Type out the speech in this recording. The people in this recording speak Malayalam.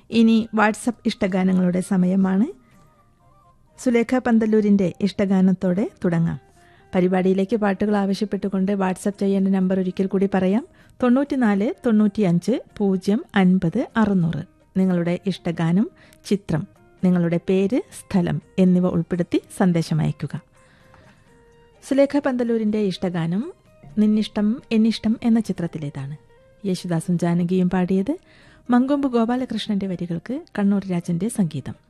ഇനി വാട്സപ്പ് ഇഷ്ടഗാനങ്ങളുടെ സമയമാണ് സുലേഖ പന്തല്ലൂരിൻ്റെ ഇഷ്ടഗാനത്തോടെ തുടങ്ങാം പരിപാടിയിലേക്ക് പാട്ടുകൾ ആവശ്യപ്പെട്ടുകൊണ്ട് വാട്സപ്പ് ചെയ്യേണ്ട നമ്പർ ഒരിക്കൽ കൂടി പറയാം തൊണ്ണൂറ്റിനാല് തൊണ്ണൂറ്റിയഞ്ച് പൂജ്യം അൻപത് അറുന്നൂറ് നിങ്ങളുടെ ഇഷ്ടഗാനം ചിത്രം നിങ്ങളുടെ പേര് സ്ഥലം എന്നിവ ഉൾപ്പെടുത്തി സന്ദേശം അയയ്ക്കുക സുലേഖ പന്തലൂരിൻ്റെ ഇഷ്ടഗാനം നിന്നിഷ്ടം എന്നിഷ്ടം എന്ന ചിത്രത്തിലേതാണ് യേശുദാസും ജാനകിയും പാടിയത് മങ്കൊമ്പ് ഗോപാലകൃഷ്ണന്റെ വരികൾക്ക് കണ്ണൂർ രാജന്റെ സംഗീതം